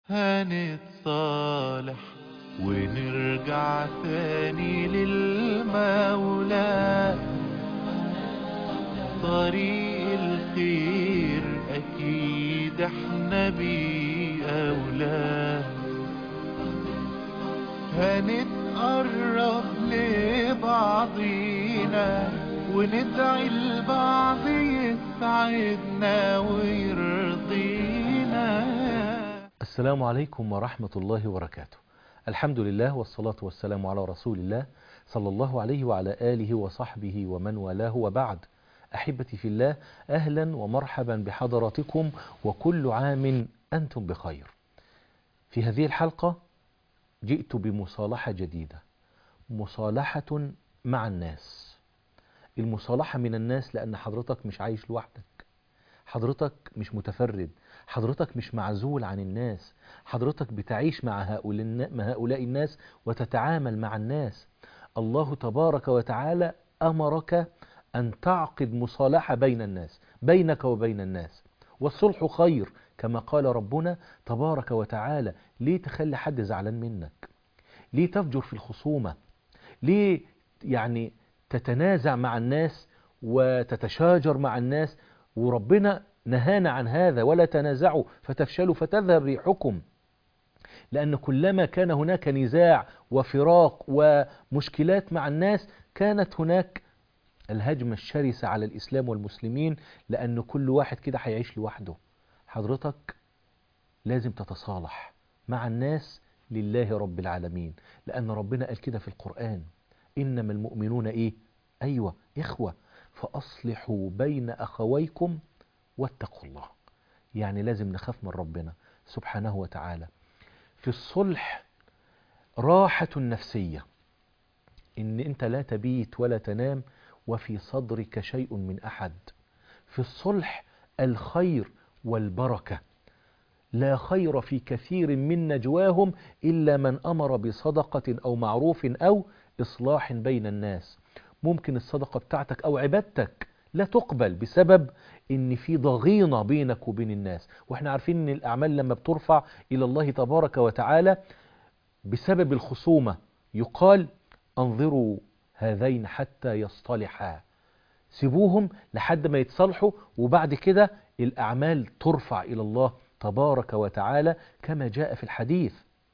هنتصالح ونرجع تاني للمولى طريق الخير أكيد احنا بيه أولى هنتقرب لبعضينا وندعي لبعض يسعدنا ويرضينا السلام عليكم ورحمة الله وبركاته الحمد لله والصلاة والسلام على رسول الله صلى الله عليه وعلى آله وصحبه ومن والاه وبعد أحبتي في الله أهلا ومرحبا بحضراتكم وكل عام أنتم بخير في هذه الحلقة جئت بمصالحة جديدة مصالحة مع الناس المصالحة من الناس لأن حضرتك مش عايش لوحدك حضرتك مش متفرد حضرتك مش معزول عن الناس حضرتك بتعيش مع هؤلاء, مع هؤلاء الناس وتتعامل مع الناس الله تبارك وتعالى أمرك أن تعقد مصالحة بين الناس بينك وبين الناس والصلح خير كما قال ربنا تبارك وتعالى ليه تخلي حد زعلان منك ليه تفجر في الخصومة ليه يعني تتنازع مع الناس وتتشاجر مع الناس وربنا نهانا عن هذا ولا تنازعوا فتفشلوا فتذهب ريحكم لأن كلما كان هناك نزاع وفراق ومشكلات مع الناس كانت هناك الهجمة الشرسة على الإسلام والمسلمين لأن كل واحد كده هيعيش لوحده حضرتك لازم تتصالح مع الناس لله رب العالمين لأن ربنا قال كده في القرآن إنما المؤمنون إيه أيوة إخوة فأصلحوا بين أخويكم واتقوا الله يعني لازم نخاف من ربنا سبحانه وتعالى في الصلح راحة نفسية إن أنت لا تبيت ولا تنام وفي صدرك شيء من أحد في الصلح الخير والبركة لا خير في كثير من نجواهم إلا من أمر بصدقة أو معروف أو إصلاح بين الناس ممكن الصدقة بتاعتك أو عبادتك لا تقبل بسبب ان في ضغينة بينك وبين الناس واحنا عارفين ان الاعمال لما بترفع الى الله تبارك وتعالى بسبب الخصومة يقال انظروا هذين حتى يصطلحا سيبوهم لحد ما يتصالحوا وبعد كده الاعمال ترفع الى الله تبارك وتعالى كما جاء في الحديث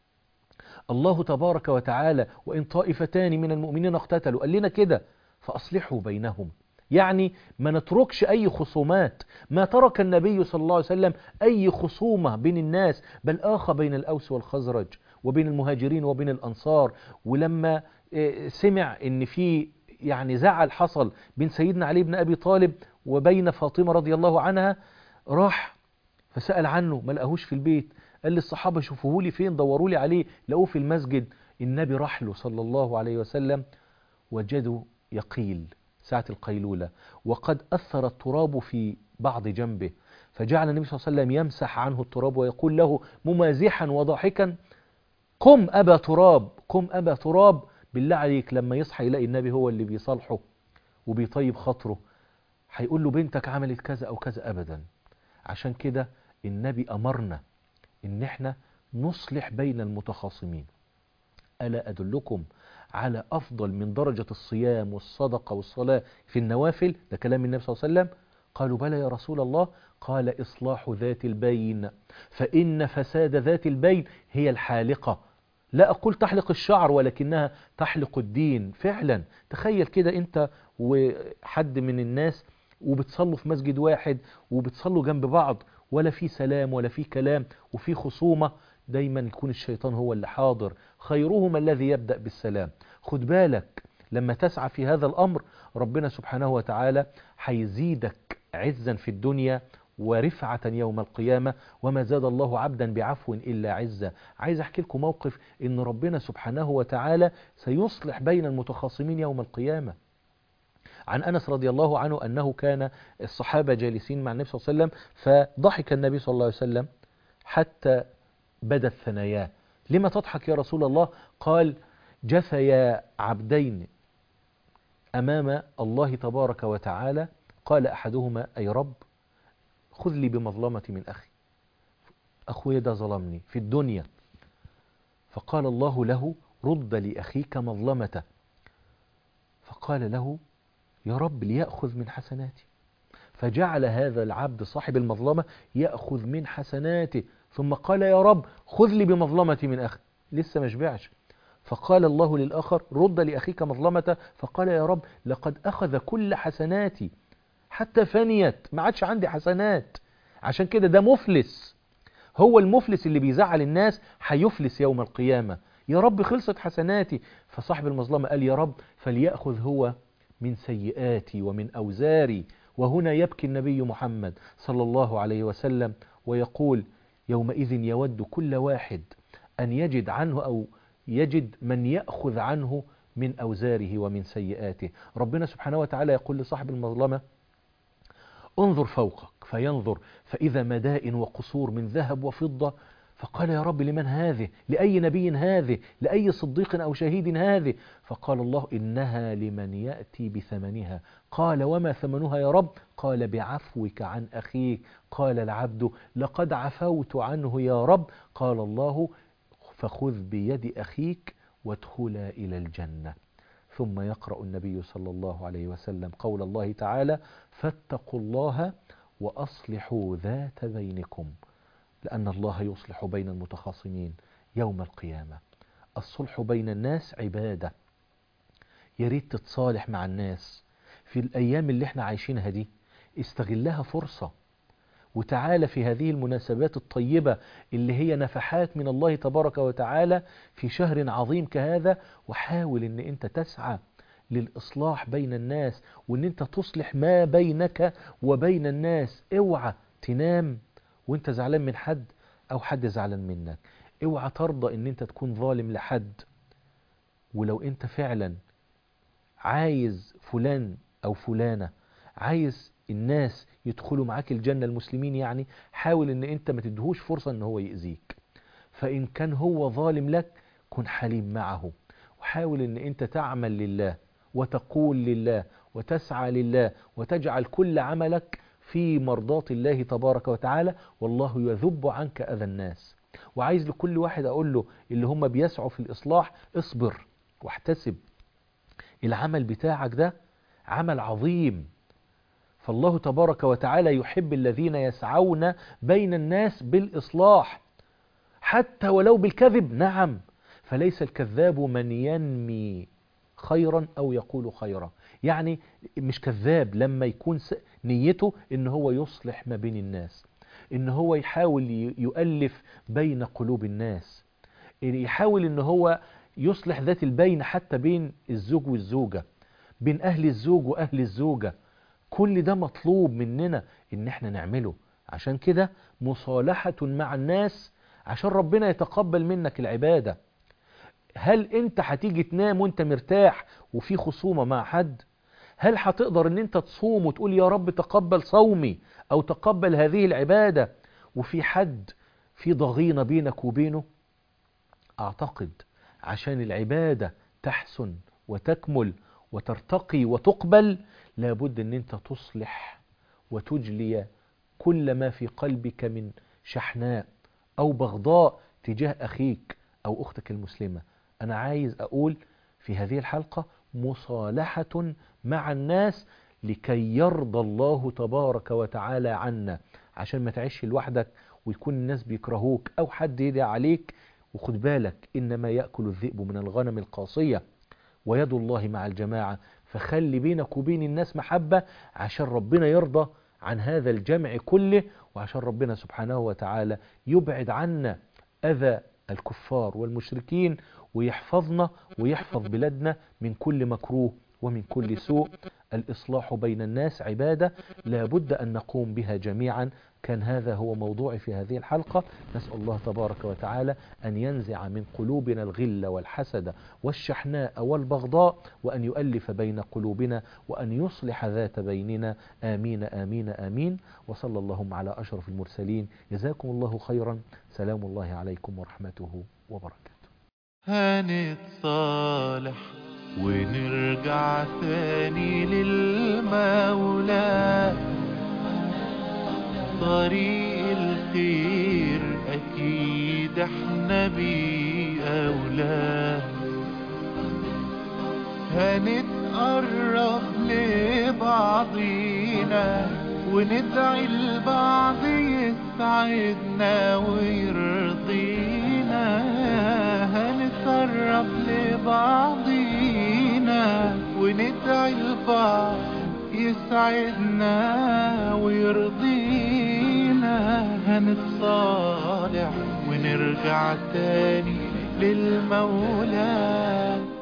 الله تبارك وتعالى وإن طائفتان من المؤمنين اقتتلوا قال لنا كده فأصلحوا بينهم يعني ما نتركش أي خصومات ما ترك النبي صلى الله عليه وسلم أي خصومة بين الناس بل آخى بين الأوس والخزرج وبين المهاجرين وبين الأنصار ولما سمع ان في يعني زعل حصل بين سيدنا علي بن أبي طالب وبين فاطمة رضي الله عنها راح فسأل عنه ما لقاهوش في البيت قال للصحابة شوفوه لي فين دوروا لي عليه لقوه في المسجد النبي راح له صلى الله عليه وسلم وجدوا يقيل ساعة القيلولة وقد أثر التراب في بعض جنبه فجعل النبي صلى الله عليه وسلم يمسح عنه التراب ويقول له ممازحا وضاحكا قم أبا تراب قم أبا تراب بالله عليك لما يصحى يلاقي النبي هو اللي بيصالحه وبيطيب خاطره هيقول له بنتك عملت كذا أو كذا أبدا عشان كده النبي أمرنا إن احنا نصلح بين المتخاصمين ألا أدلكم على أفضل من درجة الصيام والصدقة والصلاة في النوافل ده كلام النبي صلى الله عليه وسلم قالوا بلى يا رسول الله قال إصلاح ذات البين فإن فساد ذات البين هي الحالقة لا أقول تحلق الشعر ولكنها تحلق الدين فعلا تخيل كده أنت وحد من الناس وبتصلوا في مسجد واحد وبتصلوا جنب بعض ولا في سلام ولا في كلام وفي خصومة دايما يكون الشيطان هو اللي حاضر خيرهما الذي يبدأ بالسلام خد بالك لما تسعى في هذا الأمر ربنا سبحانه وتعالى هيزيدك عزا في الدنيا ورفعة يوم القيامة وما زاد الله عبدا بعفو إلا عزة عايز أحكي لكم موقف إن ربنا سبحانه وتعالى سيصلح بين المتخاصمين يوم القيامة عن أنس رضي الله عنه أنه كان الصحابة جالسين مع النبي صلى الله عليه وسلم فضحك النبي صلى الله عليه وسلم حتى بدت ثناياه لما تضحك يا رسول الله قال جثيا عبدين أمام الله تبارك وتعالى قال أحدهما أي رب خذ لي بمظلمة من أخي أخويا ده ظلمني في الدنيا فقال الله له رد لأخيك مظلمته فقال له يا رب ليأخذ من حسناتي فجعل هذا العبد صاحب المظلمة يأخذ من حسناته ثم قال يا رب خذ لي بمظلمتي من أخي لسه ما شبعش فقال الله للآخر رد لأخيك مظلمته فقال يا رب لقد أخذ كل حسناتي حتى فنيت ما عادش عندي حسنات عشان كده ده مفلس هو المفلس اللي بيزعل الناس هيفلس يوم القيامة يا رب خلصت حسناتي فصاحب المظلمة قال يا رب فليأخذ هو من سيئاتي ومن أوزاري وهنا يبكي النبي محمد صلى الله عليه وسلم ويقول يومئذ يود كل واحد أن يجد عنه أو يجد من يأخذ عنه من أوزاره ومن سيئاته ربنا سبحانه وتعالى يقول لصاحب المظلمة انظر فوقك فينظر فإذا مدائن وقصور من ذهب وفضة فقال يا رب لمن هذه لأي نبي هذه لأي صديق أو شهيد هذه فقال الله إنها لمن يأتي بثمنها قال وما ثمنها يا رب قال بعفوك عن أخيك قال العبد لقد عفوت عنه يا رب قال الله فخذ بيد أخيك وادخلا إلى الجنة ثم يقرأ النبي صلى الله عليه وسلم قول الله تعالى فاتقوا الله وأصلحوا ذات بينكم لأن الله يصلح بين المتخاصمين يوم القيامة الصلح بين الناس عبادة يريد تتصالح مع الناس في الأيام اللي احنا عايشينها دي استغلها فرصة وتعالى في هذه المناسبات الطيبة اللي هي نفحات من الله تبارك وتعالى في شهر عظيم كهذا وحاول ان انت تسعى للإصلاح بين الناس وان انت تصلح ما بينك وبين الناس اوعى تنام وانت زعلان من حد او حد زعلان منك اوعى ترضى ان انت تكون ظالم لحد ولو انت فعلا عايز فلان او فلانة عايز الناس يدخلوا معاك الجنة المسلمين يعني حاول ان انت ما تدهوش فرصة ان هو يأذيك فان كان هو ظالم لك كن حليم معه وحاول ان انت تعمل لله وتقول لله وتسعى لله وتجعل كل عملك في مرضاة الله تبارك وتعالى والله يذب عنك أذى الناس وعايز لكل واحد أقول له اللي هم بيسعوا في الإصلاح اصبر واحتسب العمل بتاعك ده عمل عظيم فالله تبارك وتعالى يحب الذين يسعون بين الناس بالإصلاح حتى ولو بالكذب نعم فليس الكذاب من ينمي خيرا أو يقول خيرا يعني مش كذاب لما يكون نيته ان هو يصلح ما بين الناس ان هو يحاول يؤلف بين قلوب الناس يحاول ان هو يصلح ذات البين حتى بين الزوج والزوجة بين اهل الزوج واهل الزوجة كل ده مطلوب مننا ان احنا نعمله عشان كده مصالحة مع الناس عشان ربنا يتقبل منك العبادة هل انت هتيجي تنام وانت مرتاح وفي خصومة مع حد هل هتقدر ان انت تصوم وتقول يا رب تقبل صومي او تقبل هذه العبادة وفي حد في ضغينة بينك وبينه اعتقد عشان العبادة تحسن وتكمل وترتقي وتقبل لابد ان انت تصلح وتجلي كل ما في قلبك من شحناء او بغضاء تجاه اخيك او اختك المسلمة انا عايز اقول في هذه الحلقة مصالحة مع الناس لكي يرضى الله تبارك وتعالى عنا عشان ما تعيش لوحدك ويكون الناس بيكرهوك او حد يدعي عليك وخد بالك انما يأكل الذئب من الغنم القاصية ويد الله مع الجماعة فخلي بينك وبين الناس محبة عشان ربنا يرضى عن هذا الجمع كله وعشان ربنا سبحانه وتعالى يبعد عنا أذى الكفار والمشركين ويحفظنا ويحفظ بلادنا من كل مكروه ومن كل سوء الإصلاح بين الناس عبادة لا بد أن نقوم بها جميعا كان هذا هو موضوعي في هذه الحلقة نسأل الله تبارك وتعالى أن ينزع من قلوبنا الغل والحسد والشحناء والبغضاء وأن يؤلف بين قلوبنا وأن يصلح ذات بيننا آمين آمين آمين وصلى اللهم على أشرف المرسلين جزاكم الله خيرا سلام الله عليكم ورحمته وبركاته هنتصالح ونرجع ثاني للمولى طريق الخير احنا بيه أولاد هنتقرب لبعضينا وندعي البعض يسعدنا ويرضينا هنتقرب لبعضينا وندعي البعض يسعدنا ويرضينا هنتصالح ونرجع تاني للمولى